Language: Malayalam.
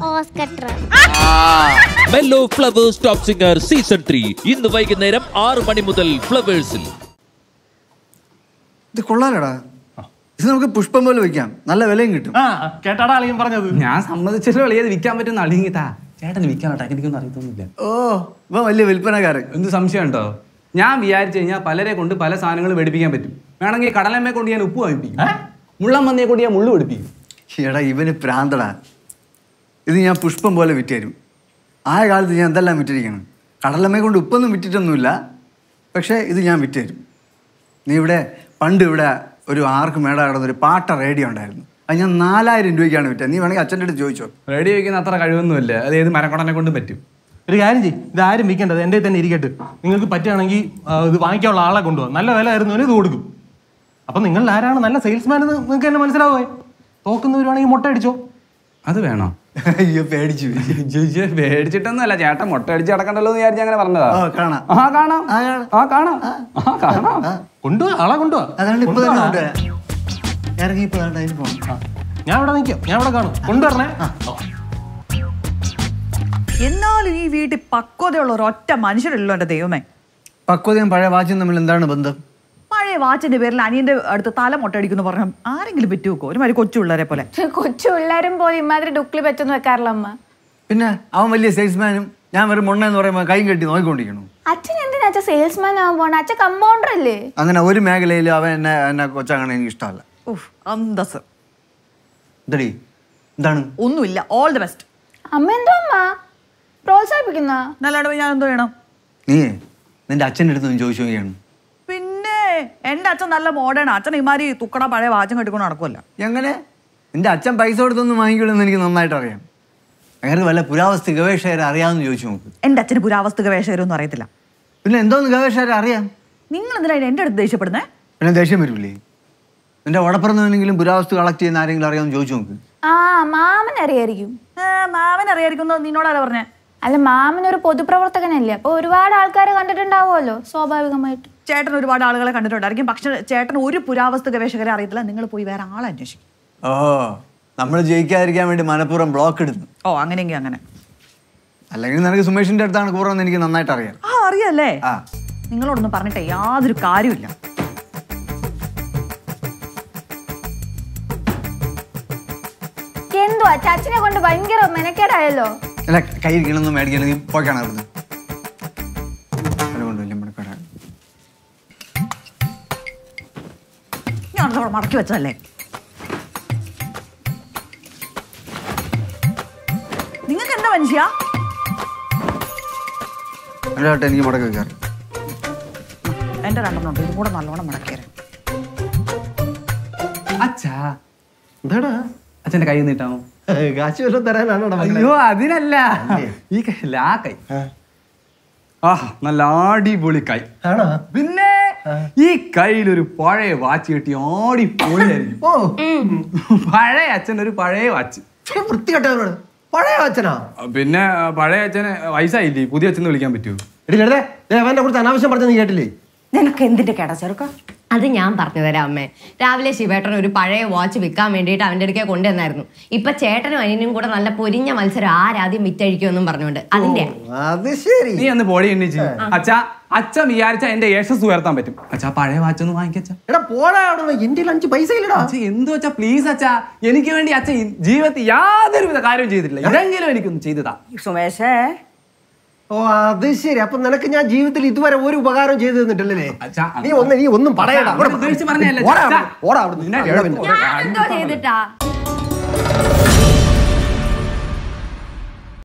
ഓസ്കർ ട്രംപ് മെല്ലോ Flowers Top Singer season three ഇന്ന് വൈകുന്നേരം ആറ് മണി മുതൽ ഫ്ലവേഴ്സിൽ ഇത് കൊള്ളാലടാ ഇത് നമുക്ക് പുഷ്പം പോലെ വെക്കാം നല്ല വിലയും കിട്ടും ആ കേട്ടാടാ അളിയൻ പറഞ്ഞത് ഞാൻ സമ്മതിച്ചിട്ട് വെളിയത് വിൽക്കാൻ പറ്റുന്ന അളിയെങ്കിൽ താ ചേട്ടന് വിൽക്കാൻ ടെക്നിക്കൊന്നും അറിയത്തൊന്നുമില്ല ഓ ഇവ വലിയ വിൽപ്പനക്കാരൻ എന്ത് സംശയം ഉണ്ടോ ഞാൻ വിചാരിച്ചു കഴിഞ്ഞാൽ പലരെ കൊണ്ട് പല സാധനങ്ങൾ മേടിപ്പിക്കാൻ പറ്റും വേണമെങ്കിൽ കടലമ്മയെ കൊണ്ട് ഞാൻ ഉപ്പ് വാങ്ങിപ്പിക്കും മുള്ളം മന്തിയെ കൊണ്ട് ഞാൻ മുള്ളു പിടിപ്പിക്കും എടാ ഇവന് പ്രാന്തടാ ഇത് ഞാൻ പുഷ്പം പോലെ വിറ്റുതരും ആ കാലത്ത് ഞാൻ എന്തെല്ലാം വിറ്റിരിക്കണം കടലമ്മയെ കൊണ്ട് ഉപ്പൊന്നും വിറ്റിട്ടൊന്നുമില്ല പക്ഷേ ഇത് ഞാൻ വിറ്റുതരും നീ ഇവിടെ പണ്ട് ഇവിടെ ഒരു ആർക്ക് മേട കിടന്ന ഒരു പാട്ട റേഡിയോ ഉണ്ടായിരുന്നു അത് ഞാൻ നാലായിരം രൂപയ്ക്കാണ് വിറ്റത് നീ വേണമെങ്കിൽ അച്ഛൻ്റെ അടുത്ത് ചോദിച്ചോ റേഡിയോ വയ്ക്കുന്ന അത്ര കഴിവൊന്നുമില്ല അത് ഏത് മരക്കൊടനെ കൊണ്ടും പറ്റും ഒരു കാര്യം ചെയ്യും ഇത് ആരും വിൽക്കേണ്ടത് എൻ്റെ തന്നെ ഇരിക്കട്ടെ നിങ്ങൾക്ക് പറ്റുകയാണെങ്കിൽ ആ, ഇത് വാങ്ങിക്കാനുള്ള ആളെ കൊണ്ടുപോകാം നല്ല വില ആയിരുന്നവന് ഇത് കൊടുക്കും അപ്പൊ നിങ്ങൾ ആരാണ് നല്ല സെയിൽസ്മാൻ എന്ന് നിങ്ങൾക്ക് തന്നെ മനസ്സിലാവുമേ തോക്കുന്നവരാണെങ്കിൽ മുട്ട അടിച്ചോ അത് വേണോ അയ്യോ പേടിച്ചു പോയി. ജിജി പേടിച്ചിട്ടൊന്നുമല്ല ചേട്ടൻ മുട്ട അടിച്ച് കിടക്കണ്ടല്ലോ എന്ന് വിചാരിച്ച് അങ്ങനെ പറഞ്ഞതാ ഓ കാണാം ആ കാണാം ആ, കാണാം. ആ കാണാം ആ കാണാം കൊണ്ടുപോവാ ആളെ കൊണ്ടുപോവാ അതാണ് ഇപ്പൊ തന്നെ കൊണ്ടുവാ. കൊണ്ടുവരാം ഇറങ്ങി ഇപ്പൊ ദാണ്ട അതിന് പോണം ആ. ഞാൻ ഇവിടെ നിൽക്കാം ഞാൻ ഇവിടെ കാണും കൊണ്ടുവരണേ ആ. എന്നാലും ഈ വീട്ടിൽ പക്വതയുള്ള ഒരൊറ്റ മനുഷ്യരല്ലോ എൻ്റെ ദൈവമേ പക്വതയും പഴയ വാച്ചും തമ്മിൽ എന്താണ് ബന്ധം പഴയ വാച്ചിന്റെ പേരിൽ അനിയന്റെ അടുത്ത് തല മൊട്ടടിക്കുന്നു പറഞ്ഞ ആരെങ്കിലും പറ്റു വെക്കോ ഒരുമാതിരി കൊച്ചു പിള്ളേരെ പോലെ കൊച്ചു പിള്ളേരും പോലും ഇമാതിരി ഡുക്ലി പറ്റൊന്നും വെക്കാറില്ല അമ്മ പിന്നെ അവൻ വലിയ സെയിൽസ്മാനും ഞാൻ വെറും മൊണ്ണ എന്ന് പറയുമ്പോൾ കൈയും കെട്ടി നോക്കിക്കൊണ്ടിരിക്കണം അച്ഛൻ എന്തിനാ അച്ഛൻ സെയിൽസ്മാൻ ആവാൻ പോണ അച്ഛൻ കമ്പൗണ്ടർ അല്ലേ അങ്ങനെ ഒരു മേഖലയിലും അവൻ എന്നെ എന്നെ കൊച്ചാകണ എനിക്ക് ഇഷ്ടമല്ല ഉഫ്, അന്തസ് എന്തടി എന്താണ് ഒന്നുമില്ല ഓൾ ദി ബെസ്റ്റ് അമ്മ എന്തോ അമ്മ പ്രോത്സാഹിപ്പിക്കുന്ന നല്ലാണ്ട് ഞാൻ എന്തോ ചെയ്യണം നീ നിന്റെ അച്ഛൻ്റെ അടുത്ത് നിന്ന് ചോദിച്ചു നോക്കിയാണ് പിന്നെ എൻ്റെ അച്ഛൻ നല്ല മോഡേൺ അച്ഛൻ ഇമാരി തുക്കട പഴയ വാച്ചും കെട്ടിക്കൊണ്ട് നടക്കുമല്ല എങ്ങനെ നിന്റെ അച്ഛൻ പൈസ കൊടുത്തൊന്നും വാങ്ങിക്കുള്ളൂ എനിക്ക് നന്നായിട്ട് അറിയാം അങ്ങനെ വല്ല പുരാവസ്തു ഗവേഷകരെ അറിയാമെന്ന് ചോദിച്ചു നോക്ക് എൻ്റെ അച്ഛന് പുരാവസ്തുക വേഷകരൊന്നും അറിയത്തില്ല പിന്നെ എന്തോന്ന് ഗവേഷകരെ അറിയാം നിങ്ങൾ എന്തിനാണ് എൻ്റെ അടുത്ത് ദേഷ്യപ്പെടുന്നേ പിന്നെ ദേഷ്യം വരില്ലേ നിന്റെ ഉടപ്പിറന്നവനെങ്കിലും പുരാവസ്തു കളക്ട് ചെയ്യുന്ന ആരെങ്കിലും അറിയാമെന്ന് ചോദിച്ചു നോക്ക് ആ മാമൻ അറിയായിരിക്കും ഏ, മാമൻ അറിയായിരിക്കുന്നു നിന്നോടാരാ പറഞ്ഞേ അല്ല മാമൻ ഒരു പൊതുപ്രവർത്തകനല്ലേ അപ്പൊ ഒരുപാട് ആൾക്കാരെ കണ്ടിട്ടുണ്ടാവുമല്ലോ സ്വാഭാവികമായിട്ട് ചേട്ടൻ ഒരുപാട് ആളുകളെ കണ്ടിട്ടുണ്ടായിരിക്കും പക്ഷെ ചേട്ടൻ ഒരു പുരാവസ്തു ഗവേഷകരെ അറിയത്തില്ല നിങ്ങൾ പോയി വേറെ ആളെ അന്വേഷിക്കും ഓ നമ്മൾ ജയിക്കാതിരിക്കാൻ വേണ്ടി മനഃപൂർവ്വം ബ്ലോക്ക് ഇടുന്നു ഓ അങ്ങനെയെങ്കിൽ അങ്ങനെ അല്ലെങ്കിൽ നിനക്ക് സുമേഷിന്റെ അടുത്താണ് കൂറെന്ന് എനിക്ക് നന്നായിട്ട് അറിയാം ആ അറിയല്ലേ ആ നിങ്ങളോടൊന്നും പറഞ്ഞിട്ടേ യാതൊരു കാര്യമില്ല എന്തുവാ ചാച്ചനെ കൊണ്ട് ഭയങ്കര മെനക്കേടായല്ലോ അല്ല കൈ ഇരിക്കണമെന്ന് മേടിക്കണമെങ്കിൽ പോയിക്കാണ് അവിടുന്ന് അതുകൊണ്ട് വലിയ മുടക്കാടാണ് ഞാൻ അവിടെ മടക്കി വെച്ചതല്ലേ നിങ്ങൾക്ക് എന്താ മനുഷ്യ അല്ലാട്ടെ എനിക്ക് മുടക്കി വെക്കാറ് എന്റെ രണ്ടെണ്ണം ഉണ്ട് ഇതും കൂടെ നല്ലോണം മടക്കിയത് അച്ഛാ എന്താടാ അച്ഛന്റെ കൈ നീട്ടാമോ കാശ് വല്ലതും തരാനാണോ അയ്യോ അതിനല്ല ഈ കൈ ആ കൈ ആ നല്ല അടിപൊളി കൈ ആണോ പിന്നെ ഈ കയ്യിൽ ഒരു പഴയ വാച്ച് കിട്ടി ആടി പൊളിയായിരിക്കും ഓ പഴയ അച്ഛൻ ഒരു പഴയ വാച്ച് വൃത്തികെട്ടവരോട് പഴയ അച്ഛനാ പിന്നെ പഴയ അച്ഛന് വയസ്സായില്ലേ പുതിയ അച്ഛൻ വിളിക്കാൻ പറ്റുമോ എടി ലളിതേ ദേവന്റെ കുറിച്ച് അനാവശ്യം പറഞ്ഞ നീ കേട്ടില്ലേ നിനക്ക് എന്തിന്റെ കേടാ ചെറുക്ക അത് ഞാൻ പറഞ്ഞു തരാം അമ്മേ രാവിലെ ശിവേട്ടൻ ഒരു പഴയ വാച്ച് വിൽക്കാൻ വേണ്ടിയിട്ട് അവന്റെ അടുക്കെ കൊണ്ടുവന്നായിരുന്നു ഇപ്പൊ ചേട്ടനും അനിയനും കൂടെ നല്ല പൊരിഞ്ഞ മത്സരം ആരാദ്യം വിറ്റഴിക്കുമെന്നും പറഞ്ഞുകൊണ്ട് അതിന്റെ അത് ശരി നീ അന്ന് പൊടി എണ്ണിച്ച് അച്ഛാ അച്ഛൻ വിചാരിച്ച എന്റെ യശസ് ഉയർത്താൻ പറ്റും അച്ഛാ പഴയ വാച്ച് ഒന്ന് വാങ്ങിക്കച്ചാ എടാ പോടാ അവിടെ എന്റെ അഞ്ച് പൈസ ഇല്ലടാ അച്ഛാ എന്തു വെച്ചാ പ്ലീസ് അച്ഛാ എനിക്ക് വേണ്ടി അച്ഛൻ ഈ ജീവിതത്തിൽ യാതൊരുവിധ കാര്യവും ചെയ്തിട്ടില്ല ഇതെങ്കിലും എനിക്കൊന്ന് ചെയ്തതാ സുമേഷേ ഓ അത് ശരി അപ്പൊ നിനക്ക് ഞാൻ ജീവിതത്തിൽ ഇതുവരെ ഒരു ഉപകാരം ചെയ്തു തന്നിട്ടില്ലല്ലേ അച്ഛാ, നീ ഒന്ന് നീ ഒന്നും പറയടാ അങ്ങനെ ഉദ്ദേശിച്ച് പറഞ്ഞതല്ല, ഓടാ അച്ഛാ. അവിടുന്ന്. ഓടാ അവിടുന്ന്. നിന്നെ എവിടെ പിന്നെ? ഞാൻ എന്തോ ചെയ്തിട്ടാ